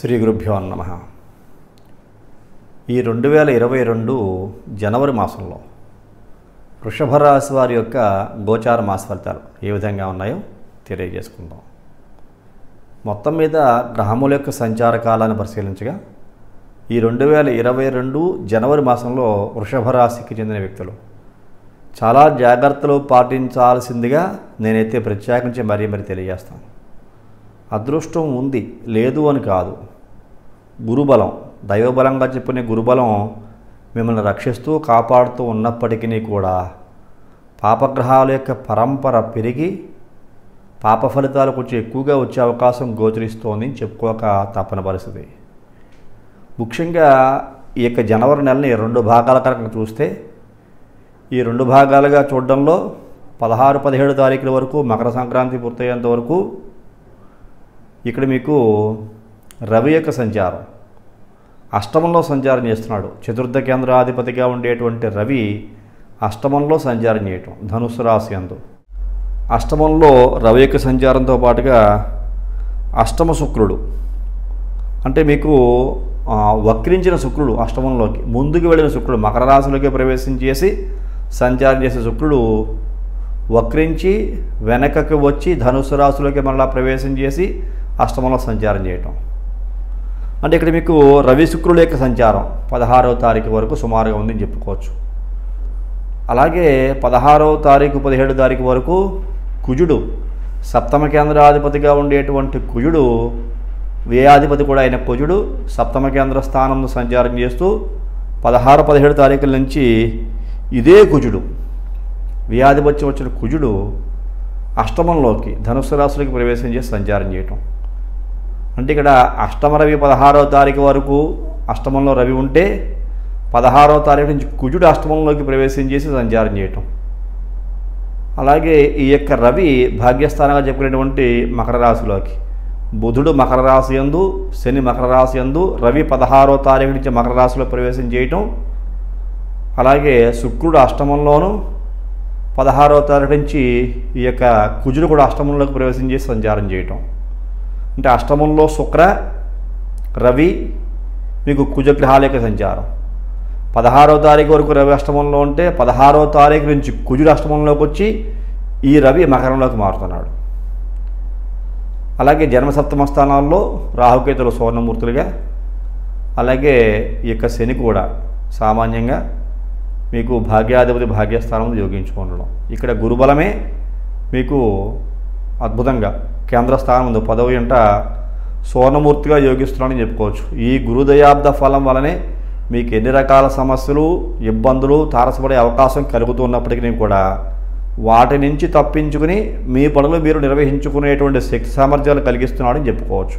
శ్రీ గురుభ్యో నమ ఈ రెండు వేల ఇరవై రెండు జనవరి మాసంలో వృషభ రాశి వారి యొక్క గోచార మాస ఫలితాలు ఏ విధంగా ఉన్నాయో తెలియజేసుకుందాం మొత్తం మీద గ్రహముల యొక్క సంచార కాలాన్ని పరిశీలించగా ఈ రెండు వేల ఇరవై రెండు జనవరి మాసంలో వృషభ రాశికి చెందిన వ్యక్తులు చాలా జాగ్రత్తలు పాటించాల్సిందిగా నేనైతే ప్రత్యేకించి మరీ మరీ తెలియజేస్తాను అదృష్టం ఉంది లేదు అని కాదు గురుబలం దైవబలంగా చెప్పిన గురుబలం మిమ్మల్ని రక్షిస్తూ కాపాడుతూ ఉన్నప్పటికీ కూడా పాపగ్రహాల యొక్క పరంపర పెరిగి పాప ఫలితాలు కొంచెం ఎక్కువగా వచ్చే అవకాశం గోచరిస్తోంది అని చెప్పుకోక తప్పని పరిస్థితి ముఖ్యంగా ఈ యొక్క జనవరి నెలని రెండు భాగాల కనుక చూస్తే ఈ రెండు భాగాలుగా చూడడంలో పదహారు పదిహేడు తారీఖుల వరకు మకర సంక్రాంతి పూర్తయ్యేంత వరకు ఇక్కడ మీకు రవి యొక్క సంచారం అష్టమంలో సంచారం చేస్తున్నాడు చతుర్థ కేంద్రాధిపతిగా ఉండేటువంటి రవి అష్టమంలో సంచారం చేయటం ధనుసు రాశి అందు అష్టమంలో రవి యొక్క సంచారంతో పాటుగా అష్టమ శుక్రుడు అంటే మీకు ఆ, వక్రించిన శుక్రుడు అష్టమంలోకి ముందుకు వెళ్ళిన శుక్రుడు మకర రాశిలోకి ప్రవేశించేసి సంచారం చేసే శుక్రుడు వక్రించి వెనకకి వచ్చి ధనుసు రాశిలోకి మళ్ళా ప్రవేశం చేసి అష్టమంలో సంచారం చేయటం అంటే ఇక్కడ మీకు రవి శుక్రుల యొక్క సంచారం పదహారవ తారీఖు వరకు సుమారుగా ఉందని చెప్పుకోవచ్చు అలాగే పదహారవ తారీఖు పదిహేడు తారీఖు వరకు కుజుడు సప్తమ కేంద్రాధిపతిగా ఉండేటువంటి కుజుడు వ్యయాధిపతి కూడా అయిన కుజుడు సప్తమ కేంద్ర స్థానంలో సంచారం చేస్తూ పదహారు పదిహేడు తారీఖుల నుంచి ఇదే కుజుడు వ్యయాధిపత్యం వచ్చిన కుజుడు అష్టమంలోకి ధనుస్సు రాశిలోకి ప్రవేశం చేసి సంచారం చేయటం అంటే ఇక్కడ అష్టమ రవి పదహారవ తారీఖు వరకు అష్టమంలో రవి ఉంటే పదహారవ తారీఖు నుంచి కుజుడు అష్టమంలోకి ప్రవేశం చేసి సంచారం చేయటం అలాగే ఈ యొక్క రవి భాగ్యస్థానంగా చెప్పుకునేటువంటి మకర రాశిలోకి బుధుడు మకర రాశి యందు శని మకర రాశి యందు రవి పదహారో తారీఖు నుంచి మకర రాశిలో ప్రవేశం చేయటం అలాగే శుక్రుడు అష్టమంలోను పదహారవ తారీఖు నుంచి ఈ యొక్క కుజుడు కూడా అష్టమంలోకి ప్రవేశం చేసి సంచారం చేయటం అంటే అష్టమంలో శుక్ర రవి మీకు కుజగ్రహాల యొక్క సంచారం పదహారో తారీఖు వరకు రవి అష్టమంలో ఉంటే పదహారో తారీఖు నుంచి కుజుడు అష్టమంలోకి వచ్చి ఈ రవి మకరంలోకి మారుతున్నాడు అలాగే జన్మసప్తమ స్థానాల్లో రాహుకేతులు సువర్ణమూర్తులుగా అలాగే ఈ యొక్క శని కూడా సామాన్యంగా మీకు భాగ్యాధిపతి భాగ్యస్థానంలో యోగించుకుండడం ఇక్కడ గురుబలమే మీకు అద్భుతంగా కేంద్ర స్థానం ఉంది పదవి అంట సువర్ణమూర్తిగా యోగిస్తున్నాడని చెప్పుకోవచ్చు ఈ గురుదయాబ్ద ఫలం వలనే మీకు ఎన్ని రకాల సమస్యలు ఇబ్బందులు తారసపడే అవకాశం కలుగుతున్నప్పటికీ కూడా వాటి నుంచి తప్పించుకుని మీ పనులు మీరు నిర్వహించుకునేటువంటి శక్తి సామర్థ్యాలు కలిగిస్తున్నాడని చెప్పుకోవచ్చు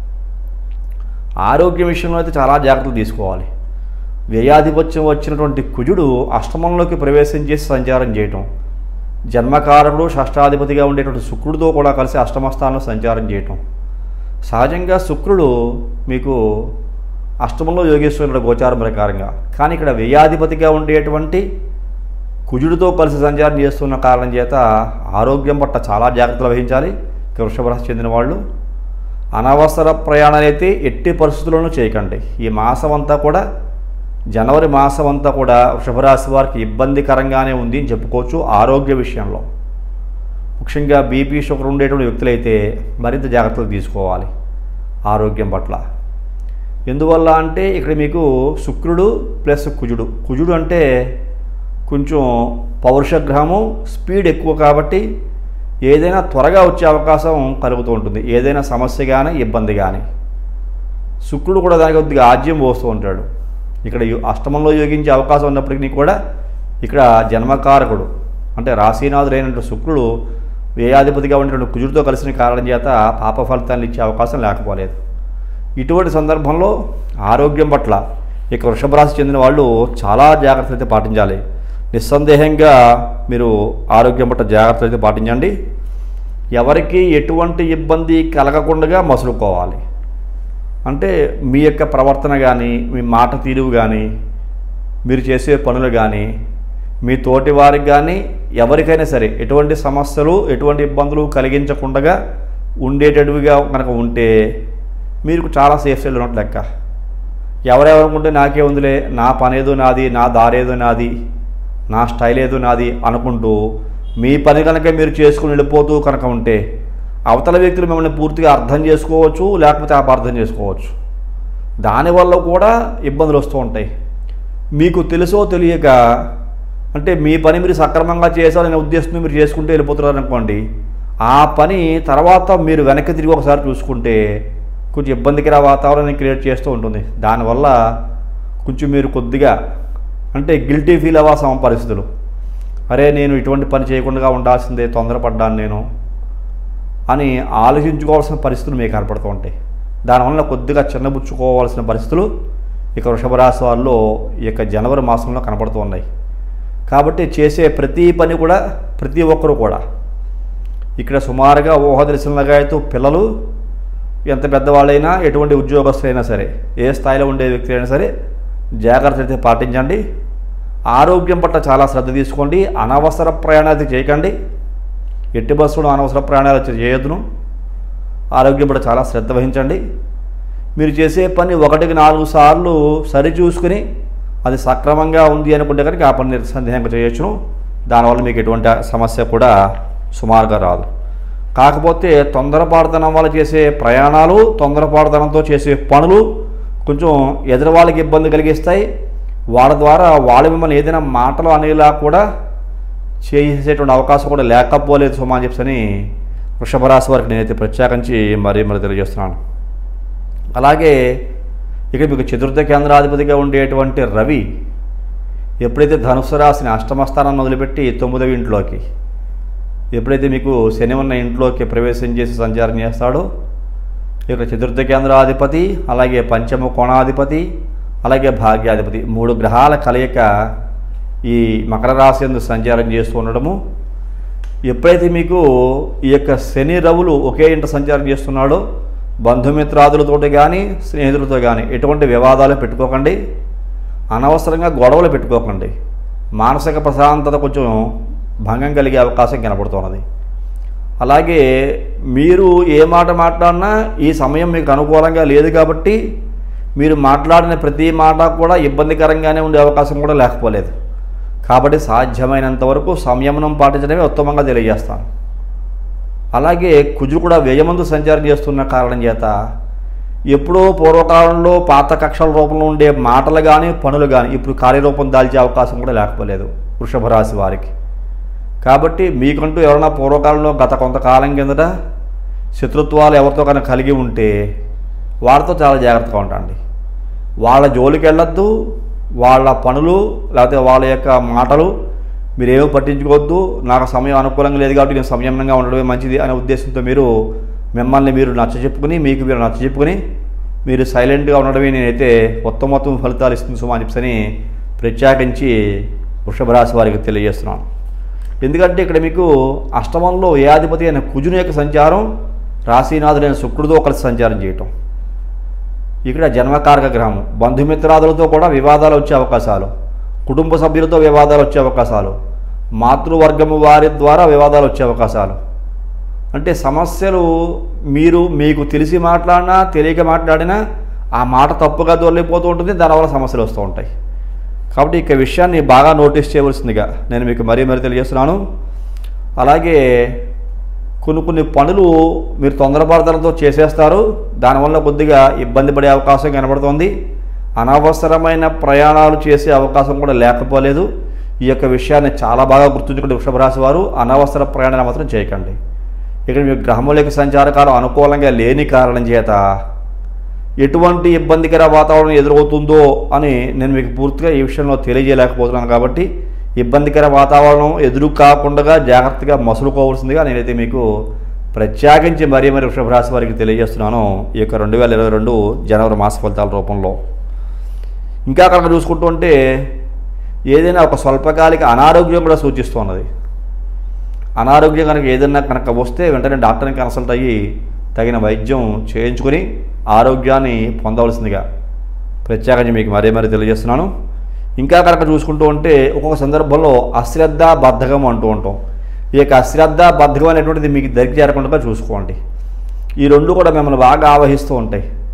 ఆరోగ్య విషయంలో అయితే చాలా జాగ్రత్తలు తీసుకోవాలి వ్యయాధిపత్యం వచ్చినటువంటి కుజుడు అష్టమంలోకి ప్రవేశం చేసి సంచారం చేయటం జన్మకారకుడు షష్టాధిపతిగా ఉండేటువంటి శుక్రుడితో కూడా కలిసి అష్టమ స్థానంలో సంచారం చేయటం సహజంగా శుక్రుడు మీకు అష్టమంలో యోగేశ్వరుడు గోచారం ప్రకారంగా కానీ ఇక్కడ వ్యయాధిపతిగా ఉండేటువంటి కుజుడితో కలిసి సంచారం చేస్తున్న కారణం చేత ఆరోగ్యం పట్ల చాలా జాగ్రత్తలు వహించాలి ఇక వృషభ రాశి చెందిన వాళ్ళు అనవసర ప్రయాణాలు అయితే ఎట్టి పరిస్థితుల్లోనూ చేయకండి ఈ మాసం అంతా కూడా జనవరి మాసం అంతా కూడా వృషభ రాశి వారికి ఇబ్బందికరంగానే ఉంది అని చెప్పుకోవచ్చు ఆరోగ్య విషయంలో ముఖ్యంగా బీపీ షుగర్ ఉండేటువంటి వ్యక్తులైతే మరింత జాగ్రత్తలు తీసుకోవాలి ఆరోగ్యం పట్ల ఎందువల్ల అంటే ఇక్కడ మీకు శుక్రుడు ప్లస్ కుజుడు కుజుడు అంటే కొంచెం పౌరుషగ్రహము స్పీడ్ ఎక్కువ కాబట్టి ఏదైనా త్వరగా వచ్చే అవకాశం కలుగుతూ ఉంటుంది ఏదైనా సమస్య కానీ ఇబ్బంది కానీ శుక్రుడు కూడా దానికి కొద్దిగా ఆజ్యం పోస్తూ ఉంటాడు ఇక్కడ యో- అష్టమంలో యోగించే అవకాశం ఉన్నప్పటికీ కూడా ఇక్కడ జన్మకారకుడు అంటే రాశీనాథుడైనటువంటి శుక్రుడు వ్యయాధిపతిగా ఉండేటువంటి కుజుడితో కలిసిన కారణం చేత పాప ఫలితాన్ని ఇచ్చే అవకాశం లేకపోలేదు ఇటువంటి సందర్భంలో ఆరోగ్యం పట్ల ఇక వృషభ రాశి చెందిన వాళ్ళు చాలా జాగ్రత్తలు అయితే పాటించాలి నిస్సందేహంగా మీరు ఆరోగ్యం పట్ల జాగ్రత్తలు అయితే పాటించండి ఎవరికి ఎటువంటి ఇబ్బంది కలగకుండా మసులుకోవాలి అంటే మీ యొక్క ప్రవర్తన కానీ మీ మాట తీరువు కానీ మీరు చేసే పనులు కానీ మీ తోటి వారికి కానీ ఎవరికైనా సరే ఎటువంటి సమస్యలు ఎటువంటి ఇబ్బందులు కలిగించకుండా ఉండేటట్టుగా కనుక ఉంటే మీరు చాలా సేఫ్ సైడ్ ఉన్నట్టు లెక్క ఎవరెవరుకుంటే నాకే ఉందిలే నా పనేదో నాది నా దారేదో నాది నా స్టైల్ ఏదో నాది అనుకుంటూ మీ పని కనుక మీరు చేసుకుని వెళ్ళిపోతూ కనుక ఉంటే అవతల వ్యక్తులు మిమ్మల్ని పూర్తిగా అర్థం చేసుకోవచ్చు లేకపోతే అపార్థం చేసుకోవచ్చు దానివల్ల కూడా ఇబ్బందులు వస్తూ ఉంటాయి మీకు తెలుసో తెలియక అంటే మీ పని మీరు సక్రమంగా చేశారనే ఉద్దేశంతో మీరు చేసుకుంటూ వెళ్ళిపోతున్నారు అనుకోండి ఆ పని తర్వాత మీరు వెనక్కి తిరిగి ఒకసారి చూసుకుంటే కొంచెం ఇబ్బందికర వాతావరణాన్ని క్రియేట్ చేస్తూ ఉంటుంది దానివల్ల కొంచెం మీరు కొద్దిగా అంటే గిల్టీ ఫీల్ అవ్వాల్సిన పరిస్థితులు అరే నేను ఇటువంటి పని చేయకుండా ఉండాల్సిందే తొందరపడ్డాను నేను అని ఆలోచించుకోవాల్సిన పరిస్థితులు మీకు ఏర్పడుతూ ఉంటాయి దానివల్ల కొద్దిగా చిన్నబుచ్చుకోవాల్సిన పరిస్థితులు ఇక వృషభ రాశి వారిలో ఈ యొక్క జనవరి మాసంలో కనపడుతూ ఉన్నాయి కాబట్టి చేసే ప్రతి పని కూడా ప్రతి ఒక్కరు కూడా ఇక్కడ సుమారుగా ఊహ తెలిసినగా అయితే పిల్లలు ఎంత పెద్దవాళ్ళైనా ఎటువంటి ఉద్యోగస్తులైనా సరే ఏ స్థాయిలో ఉండే వ్యక్తి అయినా సరే జాగ్రత్త అయితే పాటించండి ఆరోగ్యం పట్ల చాలా శ్రద్ధ తీసుకోండి అనవసర ప్రయాణాలు చేయకండి ఎట్టి బస్సులో అనవసర ప్రయాణాలు చేయొద్దును ఆరోగ్యం పట్ల చాలా శ్రద్ధ వహించండి మీరు చేసే పని ఒకటికి నాలుగు సార్లు సరి చూసుకుని అది సక్రమంగా ఉంది అనుకుంటే కనుక ఆ పని నిస్సందేహంగా చేయొచ్చును దానివల్ల మీకు ఎటువంటి సమస్య కూడా సుమారుగా రాదు కాకపోతే తొందరపాటుతనం వల్ల చేసే ప్రయాణాలు తొందరపాటుతనంతో చేసే పనులు కొంచెం ఎదురు వాళ్ళకి ఇబ్బంది కలిగిస్తాయి వాళ్ళ ద్వారా వాళ్ళు మిమ్మల్ని ఏదైనా మాటలు అనేలా కూడా చేసేటువంటి అవకాశం కూడా లేకపోలేదు సుమా అని చెప్పని వృషభ రాశి వారికి నేనైతే ప్రత్యేకించి మరీ మరి తెలియజేస్తున్నాను అలాగే ఇక మీకు చతుర్థ కేంద్రాధిపతిగా ఉండేటువంటి రవి ఎప్పుడైతే ధనుసు రాశిని అష్టమ స్థానాన్ని వదిలిపెట్టి తొమ్మిదవ ఇంట్లోకి ఎప్పుడైతే మీకు శని ఉన్న ఇంట్లోకి ప్రవేశం చేసి సంచారం చేస్తాడో ఇక చతుర్థ కేంద్రాధిపతి అలాగే పంచమ కోణాధిపతి అలాగే భాగ్యాధిపతి మూడు గ్రహాల కలయిక ఈ మకర రాశి ఎందు సంచారం చేస్తూ ఉండడము ఎప్పుడైతే మీకు ఈ యొక్క శని రవులు ఒకే ఇంట సంచారం చేస్తున్నాడో బంధుమిత్రాదులతో కానీ స్నేహితులతో కానీ ఎటువంటి వివాదాలు పెట్టుకోకండి అనవసరంగా గొడవలు పెట్టుకోకండి మానసిక ప్రశాంతత కొంచెం భంగం కలిగే అవకాశం కనపడుతున్నది అలాగే మీరు ఏ మాట మాట్లాడినా ఈ సమయం మీకు అనుకూలంగా లేదు కాబట్టి మీరు మాట్లాడిన ప్రతి మాట కూడా ఇబ్బందికరంగానే ఉండే అవకాశం కూడా లేకపోలేదు కాబట్టి సాధ్యమైనంత వరకు సంయమనం పాటించడమే ఉత్తమంగా తెలియజేస్తాను అలాగే కుజుడు కూడా వ్యయమందు సంచారం చేస్తున్న కారణం చేత ఎప్పుడో పూర్వకాలంలో పాత కక్షల రూపంలో ఉండే మాటలు కానీ పనులు కానీ ఇప్పుడు కార్యరూపం దాల్చే అవకాశం కూడా లేకపోలేదు వృషభ రాశి వారికి కాబట్టి మీకంటూ ఎవరైనా పూర్వకాలంలో గత కొంతకాలం కిందట శత్రుత్వాలు ఎవరితో కనుక కలిగి ఉంటే వారితో చాలా జాగ్రత్తగా ఉండండి వాళ్ళ జోలికి వెళ్ళొద్దు వాళ్ళ పనులు లేకపోతే వాళ్ళ యొక్క మాటలు మీరేమో పట్టించుకోవద్దు నాకు సమయం అనుకూలంగా లేదు కాబట్టి నేను సంయమనంగా ఉండడమే మంచిది అనే ఉద్దేశంతో మీరు మిమ్మల్ని మీరు నచ్చ చెప్పుకుని మీకు మీరు నచ్చ చెప్పుకుని మీరు సైలెంట్గా ఉండడమే నేనైతే ఉత్తమోత్తమ ఫలితాలు ఇస్తుంది సుమా అని చెప్పని ప్రత్యేకించి వృషభ రాశి వారికి తెలియజేస్తున్నాను ఎందుకంటే ఇక్కడ మీకు అష్టమంలో ఏ అధిపతి అయిన కుజుని యొక్క సంచారం రాశీనాథుడైన శుక్రుడితో కలిసి సంచారం చేయటం ఇక్కడ జన్మకారక గ్రహం బంధుమిత్రాదులతో కూడా వివాదాలు వచ్చే అవకాశాలు కుటుంబ సభ్యులతో వివాదాలు వచ్చే అవకాశాలు మాతృవర్గము వారి ద్వారా వివాదాలు వచ్చే అవకాశాలు అంటే సమస్యలు మీరు మీకు తెలిసి మాట్లాడినా తెలియక మాట్లాడినా ఆ మాట తప్పుగా దొరికిపోతూ ఉంటుంది దానివల్ల సమస్యలు వస్తూ ఉంటాయి కాబట్టి ఇక విషయాన్ని బాగా నోటీస్ చేయవలసిందిగా నేను మీకు మరీ మరీ తెలియజేస్తున్నాను అలాగే కొన్ని కొన్ని పనులు మీరు తొందరపడతలతో చేసేస్తారు దానివల్ల కొద్దిగా ఇబ్బంది పడే అవకాశం కనబడుతోంది అనవసరమైన ప్రయాణాలు చేసే అవకాశం కూడా లేకపోలేదు ఈ యొక్క విషయాన్ని చాలా బాగా గుర్తుంచుకుంటే వృషభ రాశి వారు అనవసర ప్రయాణాలు మాత్రం చేయకండి ఇక్కడ మీకు గ్రహముల యొక్క సంచారకాలం అనుకూలంగా లేని కారణం చేత ఎటువంటి ఇబ్బందికర వాతావరణం ఎదురవుతుందో అని నేను మీకు పూర్తిగా ఈ విషయంలో తెలియజేయలేకపోతున్నాను కాబట్టి ఇబ్బందికర వాతావరణం ఎదురు కాకుండా జాగ్రత్తగా మసులుకోవాల్సిందిగా నేనైతే మీకు ప్రత్యేకించి మరీ మరి వృషభ రాశి వారికి తెలియజేస్తున్నాను ఈ యొక్క రెండు వేల ఇరవై రెండు జనవరి మాస ఫలితాల రూపంలో ఇంకా కనుక చూసుకుంటూ ఉంటే ఏదైనా ఒక స్వల్పకాలిక అనారోగ్యం కూడా సూచిస్తున్నది అనారోగ్యం కనుక ఏదైనా కనుక వస్తే వెంటనే డాక్టర్ని కన్సల్ట్ అయ్యి తగిన వైద్యం చేయించుకొని ఆరోగ్యాన్ని పొందవలసిందిగా ప్రత్యేకంగా మీకు మరీ మరీ తెలియజేస్తున్నాను ఇంకా కనుక చూసుకుంటూ ఉంటే ఒక్కొక్క సందర్భంలో అశ్రద్ధ బద్ధకం అంటూ ఉంటాం ఈ యొక్క అశ్రద్ధ బద్ధకం అనేటువంటిది మీకు దగ్గర చేరకుండా చూసుకోండి ఈ రెండు కూడా మిమ్మల్ని బాగా ఆవహిస్తూ ఉంటాయి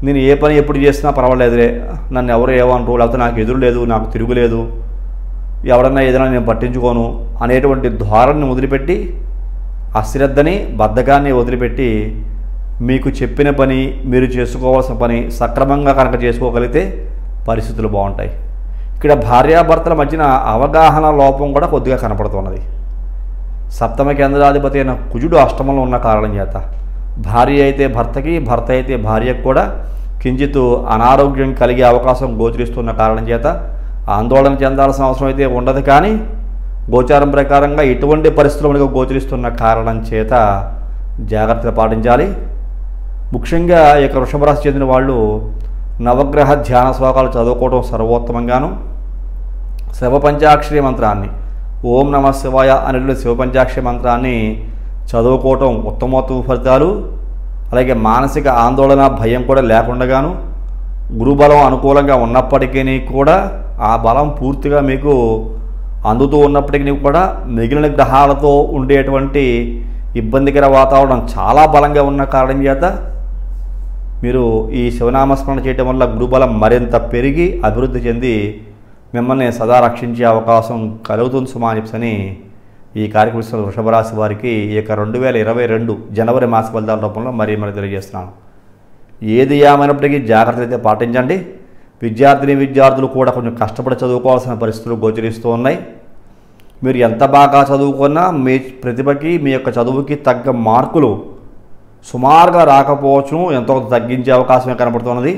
నేను ఏ పని ఎప్పుడు చేసినా పర్వాలేదులే నన్ను ఎవరు ఏమనరు లేకపోతే నాకు ఎదురు లేదు నాకు తిరుగులేదు ఎవడన్నా ఏదైనా నేను పట్టించుకోను అనేటువంటి ధోరణిని వదిలిపెట్టి అశ్రద్ధని బద్ధకాన్ని వదిలిపెట్టి మీకు చెప్పిన పని మీరు చేసుకోవాల్సిన పని సక్రమంగా కనుక చేసుకోగలిగితే పరిస్థితులు బాగుంటాయి ఇక్కడ భార్యాభర్తల మధ్యన అవగాహన లోపం కూడా కొద్దిగా కనపడుతున్నది సప్తమ కేంద్రాధిపతి అయిన కుజుడు అష్టమంలో ఉన్న కారణం చేత భార్య అయితే భర్తకి భర్త అయితే భార్యకు కూడా కించిత్ అనారోగ్యం కలిగే అవకాశం గోచరిస్తున్న కారణం చేత ఆందోళన చెందాల్సిన అవసరం అయితే ఉండదు కానీ గోచారం ప్రకారంగా ఎటువంటి పరిస్థితులు మనకు గోచరిస్తున్న కారణం చేత జాగ్రత్తలు పాటించాలి ముఖ్యంగా ఈ యొక్క వృషభ రాశి చెందిన వాళ్ళు నవగ్రహ ధ్యాన శ్లోకాలు చదువుకోవడం సర్వోత్తమంగాను శివ పంచాక్షరి మంత్రాన్ని ఓం నమ శివాయ అనేటువంటి శివ పంచాక్షరి మంత్రాన్ని చదువుకోవటం ఉత్తమోత్తమ ఫలితాలు అలాగే మానసిక ఆందోళన భయం కూడా లేకుండాను గురుబలం అనుకూలంగా ఉన్నప్పటికీ కూడా ఆ బలం పూర్తిగా మీకు అందుతూ ఉన్నప్పటికీ కూడా మిగిలిన గ్రహాలతో ఉండేటువంటి ఇబ్బందికర వాతావరణం చాలా బలంగా ఉన్న కారణం చేత మీరు ఈ శివనామస్మరణ చేయటం వల్ల గురుబలం మరింత పెరిగి అభివృద్ధి చెంది మిమ్మల్ని సదా రక్షించే అవకాశం కలుగుతుంది సుమా అని చెప్పని ఈ కార్యక్రమం వృషభ రాశి వారికి ఈ యొక్క రెండు వేల ఇరవై రెండు జనవరి మాస ఫలితాల రూపంలో మరీ మరి తెలియజేస్తున్నాను ఏది ఏమైనప్పటికీ జాగ్రత్తలు అయితే పాటించండి విద్యార్థిని విద్యార్థులు కూడా కొంచెం కష్టపడి చదువుకోవాల్సిన పరిస్థితులు గోచరిస్తూ ఉన్నాయి మీరు ఎంత బాగా చదువుకున్నా మీ ప్రతిభకి మీ యొక్క చదువుకి తగ్గ మార్కులు సుమారుగా రాకపోవచ్చును ఎంతో కొంత తగ్గించే అవకాశమే కనబడుతున్నది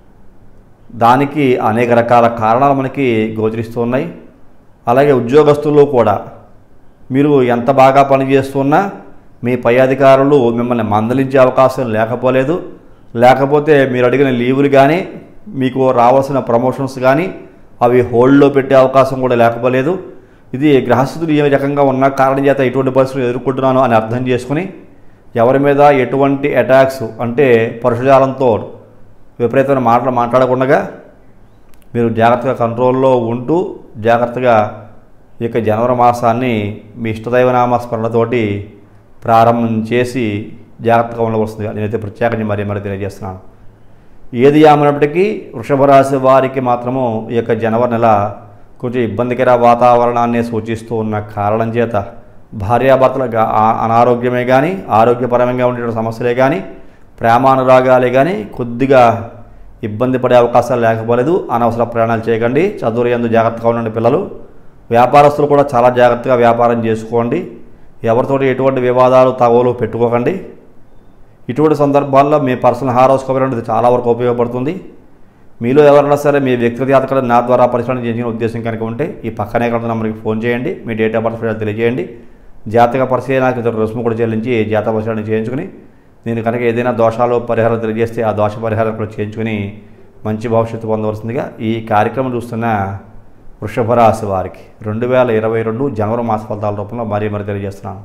దానికి అనేక రకాల కారణాలు మనకి గోచరిస్తూ ఉన్నాయి అలాగే ఉద్యోగస్తుల్లో కూడా మీరు ఎంత బాగా పనిచేస్తున్నా మీ పై అధికారులు మిమ్మల్ని మందలించే అవకాశం లేకపోలేదు లేకపోతే మీరు అడిగిన లీవులు కానీ మీకు రావాల్సిన ప్రమోషన్స్ కానీ అవి హోల్డ్లో పెట్టే అవకాశం కూడా లేకపోలేదు ఇది గ్రహస్థితులు ఏ రకంగా ఉన్న కారణం చేత ఎటువంటి పరిస్థితులు ఎదుర్కొంటున్నాను అని అర్థం చేసుకుని ఎవరి మీద ఎటువంటి అటాక్స్ అంటే పరుషజాలంతో విపరీతమైన మాటలు మాట్లాడకుండా మీరు జాగ్రత్తగా కంట్రోల్లో ఉంటూ జాగ్రత్తగా ఈ యొక్క జనవరి మాసాన్ని మీ ఇష్టదైవనామ స్మరణతోటి ప్రారంభం చేసి జాగ్రత్తగా ఉండవలసిందిగా నేనైతే ప్రత్యేకంగా మరీ మరి తెలియజేస్తున్నాను ఏది ఏమైనప్పటికీ వృషభ రాశి వారికి మాత్రము ఈ యొక్క జనవరి నెల కొంచెం ఇబ్బందికర వాతావరణాన్ని సూచిస్తూ ఉన్న కారణం చేత భార్యాభర్తల గా- ఆ- అనారోగ్యమే కానీ ఆరోగ్యపరంగా ఉండే సమస్యలే కానీ ప్రేమానురాగాలే కానీ కొద్దిగా ఇబ్బంది పడే అవకాశాలు లేకపోలేదు అనవసర ప్రయాణాలు చేయకండి చదువులు ఎందు జాగ్రత్తగా ఉండండి పిల్లలు వ్యాపారస్తులు కూడా చాలా జాగ్రత్తగా వ్యాపారం చేసుకోండి ఎవరితోటి ఎటువంటి వివాదాలు తగవలు పెట్టుకోకండి ఇటువంటి సందర్భాల్లో మీ పర్సనల్ హారోస్కోప్ అనేది చాలా వరకు ఉపయోగపడుతుంది మీలో ఎవరైనా సరే మీ వ్యక్తిగత జాతకాలు నా ద్వారా పరిశీలన చేసిన ఉద్దేశం కనుక ఉంటే ఈ పక్కనే కనుక నంబర్కి ఫోన్ చేయండి మీ డేట్ ఆఫ్ బర్త్ ఫిర్యాదు తెలియజేయండి జాతక పరిశీలనకి ఇతర రుసుము కూడా చెల్లించి జాతక పరిశీలన చేయించుకుని నేను కనుక ఏదైనా దోషాలు పరిహారం తెలియజేస్తే ఆ దోష పరిహారం కూడా చేయించుకుని మంచి భవిష్యత్తు పొందవలసిందిగా ఈ కార్యక్రమం చూస్తున్న వృషభ రాశి వారికి రెండు వేల ఇరవై రెండు జనవరి మాస ఫలితాల రూపంలో మరీ మరి తెలియజేస్తున్నాను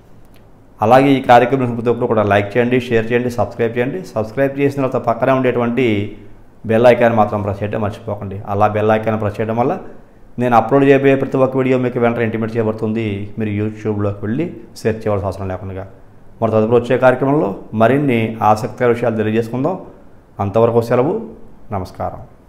అలాగే ఈ కార్యక్రమం ప్రతి ఒక్కరు కూడా లైక్ చేయండి షేర్ చేయండి సబ్స్క్రైబ్ చేయండి సబ్స్క్రైబ్ చేసిన తర్వాత పక్కనే ఉండేటువంటి బెల్ ఐకాన్ మాత్రం ప్రెస్ చేయడం మర్చిపోకండి అలా బెల్ ఐకాన్ ప్రెస్ చేయడం వల్ల నేను అప్లోడ్ చేయబోయే ప్రతి ఒక్క వీడియో మీకు వెంటనే ఇంటిమేట్ చేయబడుతుంది మీరు యూట్యూబ్లోకి వెళ్ళి సెర్చ్ చేయవలసిన అవసరం లేకుండా మరి తదుపరి వచ్చే కార్యక్రమంలో మరిన్ని ఆసక్తికర విషయాలు తెలియజేసుకుందాం అంతవరకు సెలవు నమస్కారం